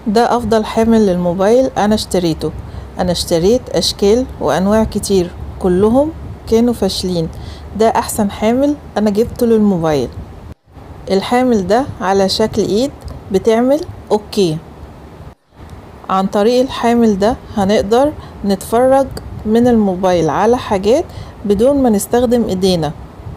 ده افضل حامل للموبايل انا اشتريته انا اشتريت اشكال وانواع كتير كلهم كانوا فاشلين ده احسن حامل انا جبته للموبايل الحامل ده على شكل ايد بتعمل اوكي عن طريق الحامل ده هنقدر نتفرج من الموبايل على حاجات بدون ما نستخدم ايدينا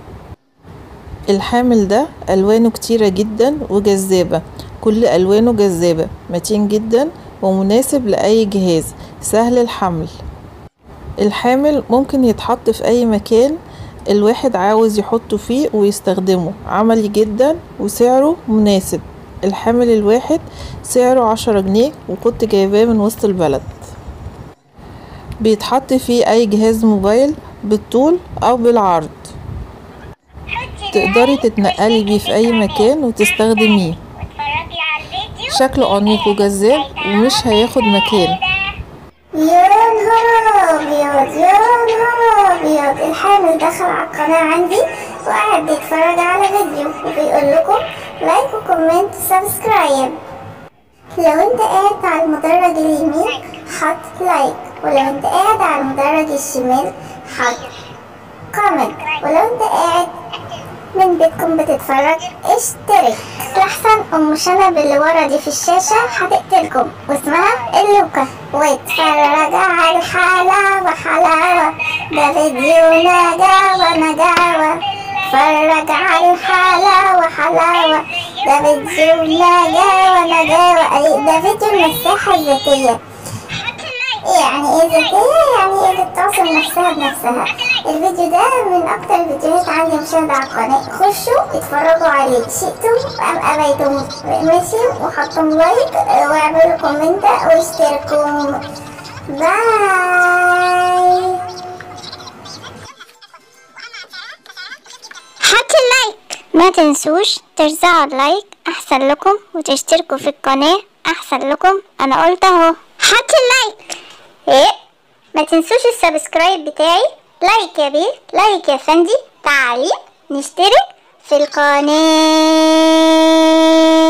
الحامل ده الوانه كتيرة جدا وجذابة كل الوانه جذابة متين جدا ومناسب لاي جهاز سهل الحمل الحامل ممكن يتحط في اي مكان الواحد عاوز يحطه فيه ويستخدمه عملي جدا وسعره مناسب الحامل الواحد سعره عشرة جنيه وكنت جايباه من وسط البلد بيتحط فيه اي جهاز موبايل بالطول او بالعرض تقدري تتنقلي بيه في اي مكان وتستخدميه شكله انيق وجذاب ومش هياخد مكان يا نهار ابيض يا نهار ابيض الحامل دخل على القناة عندي وقاعد بيتفرج على فيديو وبيقول لكم لايك وكومنت وسبسكرايب لو انت قاعد على المدرج اليمين حط لايك ولو انت قاعد على المدرج الشمال حط كومنت ولو انت قاعد من بيتكم بتتفرج اشترك لحسن ام شنب اللي ورا دي في الشاشة هتقتلكم واسمها اللوكة واتفرج على الحلاوة حلاوة ده فيديو نجاوة نجاوة اتفرج على الحلاوة حلاوة ده فيديو نجاوة نجاوة أي ده فيديو المساحة الذاتية يعني ايه ذاتية يعني ايه بتعصم نفسها بنفسها الفيديو ده من اكتر الفيديوهات عندي مشاهدة على القناة خشوا اتفرجوا عليه شئتم ام ابيتم ماشي وحطوا لايك واعملوا كومنت واشتركوا باي حطوا لايك ما تنسوش ترزعوا اللايك احسن لكم وتشتركوا في القناة احسن لكم انا قلت اهو حطوا اللايك ايه ما تنسوش السبسكرايب بتاعي لايك يا بيه لايك يا فندي تعالي نشترك في القناة